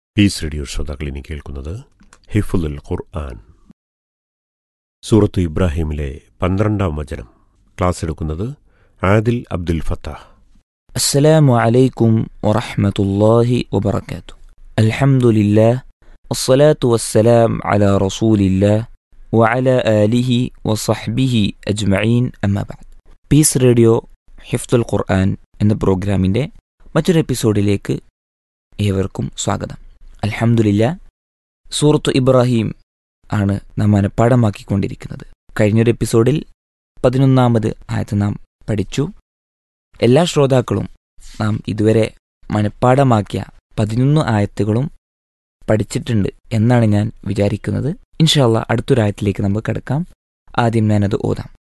piece radio ശ്രോതാക്കൾ ഇനി കേൾക്കുന്നത് ഹിഫുൽ ഖുർആൻ സൂറത്ത് ഇബ്രാഹിമിലെ പന്ത്രണ്ടാം വചനം ക്ലാസ് എടുക്കുന്നത് ആദിൽ അബ്ദുൽ ഫത്താഹ് السلام عليكم ورحمة الله وبركاته الحمد لله والصلاة والسلام على رسول الله وعلى آله وصحبه أجمعين أما بعد പീസ് റേഡിയോ ഹിഫ്തുൽ ഖുർആൻ എന്ന പ്രോഗ്രാമിൻ്റെ മറ്റൊരു എപ്പിസോഡിലേക്ക് ഏവർക്കും സ്വാഗതം അൽഹംദുലില്ല സൂറത്ത് ഇബ്രാഹിം ആണ് നാം മനഃപ്പാടമാക്കിക്കൊണ്ടിരിക്കുന്നത് കഴിഞ്ഞൊരു എപ്പിസോഡിൽ പതിനൊന്നാമത് ആയത്ത് നാം പഠിച്ചു എല്ലാ ശ്രോതാക്കളും നാം ഇതുവരെ മനഃപ്പാടമാക്കിയ പതിനൊന്ന് ആയത്തുകളും പഠിച്ചിട്ടുണ്ട് എന്നാണ് ഞാൻ വിചാരിക്കുന്നത് ഇൻഷാല്ല അടുത്തൊരായത്തിലേക്ക് നമുക്ക് കിടക്കാം ആദ്യം ഞാനത് ഓതാം